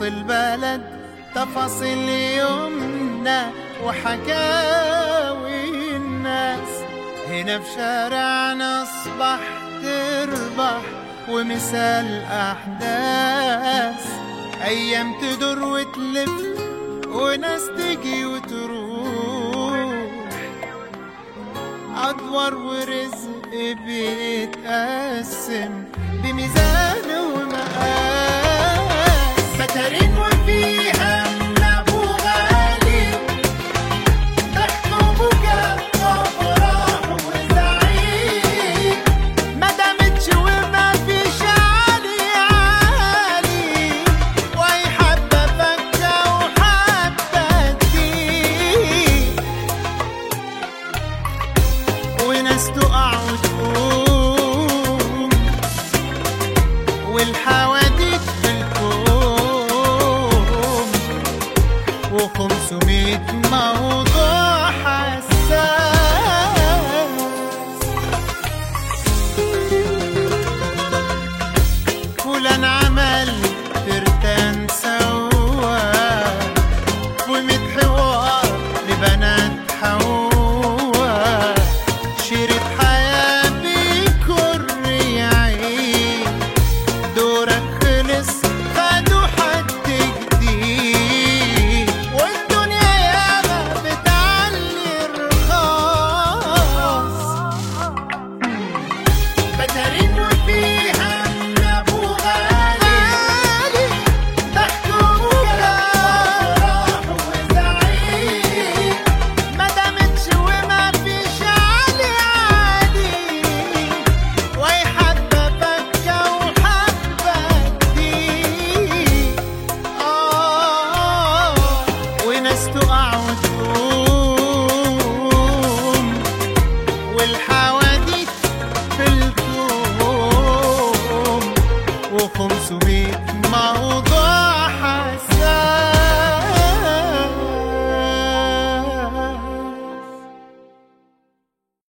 البلد تفاصيل يومنا وحكاوي الناس هنا في شارعنا اصبح تربح ومثال احداث ايام تدور وتلف وناس تجي وتروح أدوار ورزق بيتقسم بميزان ومقاس فترين وفيها من أبو غالي ضحك وبكاء وفرح وزعيق ما دامتش وما فيش عالي عالي وأي حبة فكة وحبة تضيق وناس تقع وتقوم والحوادث في الكون وخمسمية موضوع حساس فلان عمل ترتان سوا وميت حوار لبنات حوا شريط حياة بكر يعيش دورك خلص خدوا حد جديد والدنيا ياما بتعلي الرخاص بترين